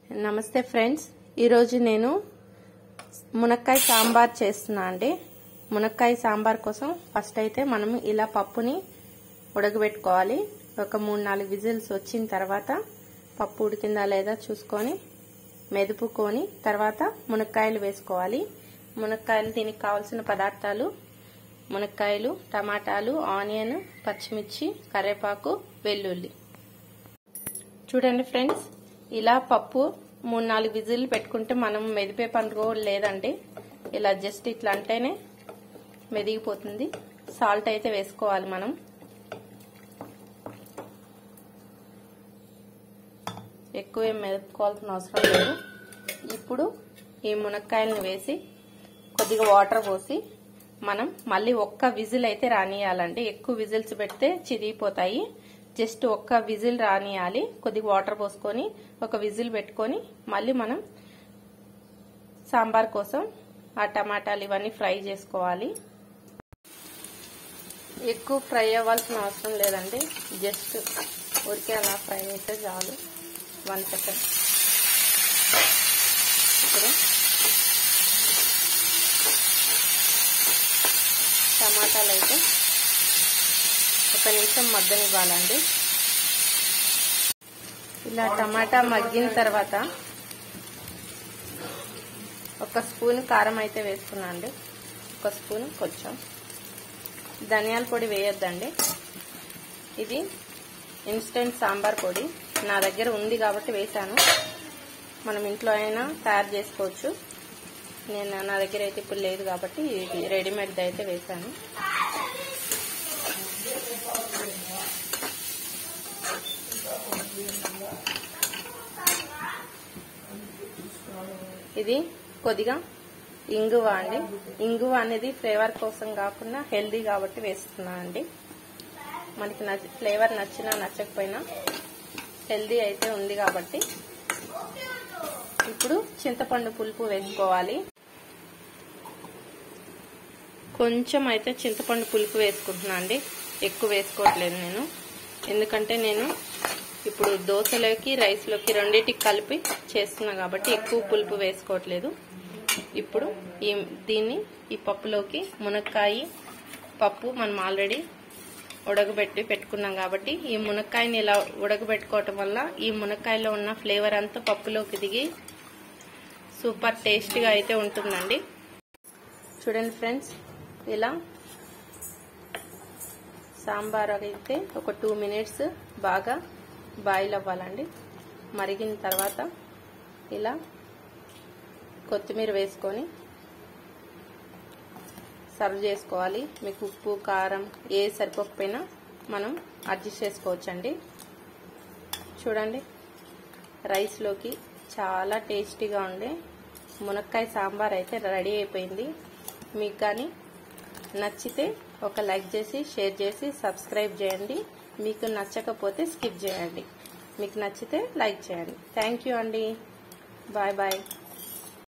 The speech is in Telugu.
నమస్తే ఫ్రెండ్స్ ఈరోజు నేను మునక్కాయ సాంబార్ చేస్తున్నా అండి మునక్కాయ సాంబార్ కోసం ఫస్ట్ అయితే మనం ఇలా పప్పుని ఉడకబెట్టుకోవాలి ఒక మూడు నాలుగు విజిల్స్ వచ్చిన తర్వాత పప్పు ఉడికిందా లేదా చూసుకొని మెదుపుకొని తర్వాత మునక్కాయలు వేసుకోవాలి మునక్కాయలు దీనికి కావాల్సిన పదార్థాలు మునక్కాయలు టమాటాలు ఆనియన్ పచ్చిమిర్చి కరివేపాకు వెల్లుల్లి చూడండి ఫ్రెండ్స్ ఇలా పప్పు మూడు నాలుగు విజిల్లు పెట్టుకుంటే మనం మెదిపే పండుగ లేదండి ఇలా జస్ట్ ఇట్లా అంటేనే మెదిగిపోతుంది సాల్ట్ అయితే వేసుకోవాలి మనం ఎక్కువ ఏం మెదుపుకోవాల్సిన అవసరం లేదు ఇప్పుడు ఈ మునక్కాయలను వేసి కొద్దిగా వాటర్ పోసి మనం మళ్ళీ ఒక్క విజిల్ అయితే రానియాలండి ఎక్కువ విజిల్స్ పెడితే చిరిగిపోతాయి జస్ట్ ఒక్క విజిల్ రానియాలి కొద్దిగా వాటర్ పోసుకొని ఒక విజిల్ పెట్టుకొని మళ్ళీ మనం సాంబార్ కోసం ఆ టమాటాలు ఇవన్నీ ఫ్రై చేసుకోవాలి ఎక్కువ ఫ్రై అవ్వాల్సిన అవసరం లేదండి జస్ట్ ఊరికే అలా ఫ్రై అయితే చాలు వన్ సెకండ్ ఇప్పుడు టమాటాలు అయితే ఒక నిమిషం మగ్గనివ్వాలండి ఇలా టమాటా మగ్గిన తర్వాత ఒక స్పూన్ కారం అయితే వేసుకున్నా అండి ఒక స్పూన్ కొంచెం ధనియాల పొడి వేయొద్దండి ఇది ఇన్స్టెంట్ సాంబార్ పొడి నా దగ్గర ఉంది కాబట్టి వేసాను మనం ఇంట్లో అయినా తయారు చేసుకోవచ్చు నేను నా దగ్గర అయితే ఇప్పుడు లేదు కాబట్టి ఇది రెడీమేడ్ అయితే వేసాను ఇది కొద్దిగా ఇంగువ అండి ఇంగువ అనేది ఫ్లేవర్ కోసం కాకుండా హెల్దీ కాబట్టి వేస్తున్నా అండి మనకి నచ్చి ఫ్లేవర్ నచ్చినా నచ్చకపోయినా హెల్దీ అయితే ఉంది కాబట్టి ఇప్పుడు చింతపండు పులుపు వేసుకోవాలి కొంచెం అయితే చింతపండు పులుపు వేసుకుంటున్నా అండి ఎక్కువ వేసుకోవట్లేదు నేను ఎందుకంటే నేను ఇప్పుడు దోశలోకి రైస్లోకి రెండింటికి కలిపి చేస్తున్నా కాబట్టి ఎక్కువ పులుపు వేసుకోవట్లేదు ఇప్పుడు ఈ దీన్ని ఈ పప్పులోకి మునక్కాయ పప్పు మనం ఆల్రెడీ ఉడకబెట్టి పెట్టుకున్నాం కాబట్టి ఈ మునక్కాయని ఇలా ఉడకబెట్టుకోవటం వల్ల ఈ మునక్కాయలో ఉన్న ఫ్లేవర్ అంతా పప్పులోకి దిగి సూపర్ టేస్టీగా అయితే ఉంటుందండి చూడండి ఫ్రెండ్స్ ఇలా సాంబార్ అయితే ఒక టూ మినిట్స్ బాగా బాయిల్ అవ్వాలండి మరిగిన తర్వాత ఇలా కొత్తిమీర వేసుకొని సర్వ్ చేసుకోవాలి మీకు ఉప్పు కారం ఏ సరిపోకపోయినా మనం అడ్జస్ట్ చేసుకోవచ్చండి చూడండి రైస్లోకి చాలా టేస్టీగా ఉండే మునక్కాయ సాంబార్ అయితే రెడీ అయిపోయింది మీకు కానీ నచ్చితే ఒక లైక్ చేసి షేర్ చేసి సబ్స్క్రైబ్ చేయండి మీకు నచ్చకపోతే స్కిప్ చేయండి మీకు నచ్చితే లైక్ చేయండి థ్యాంక్ యూ అండి బాయ్ బాయ్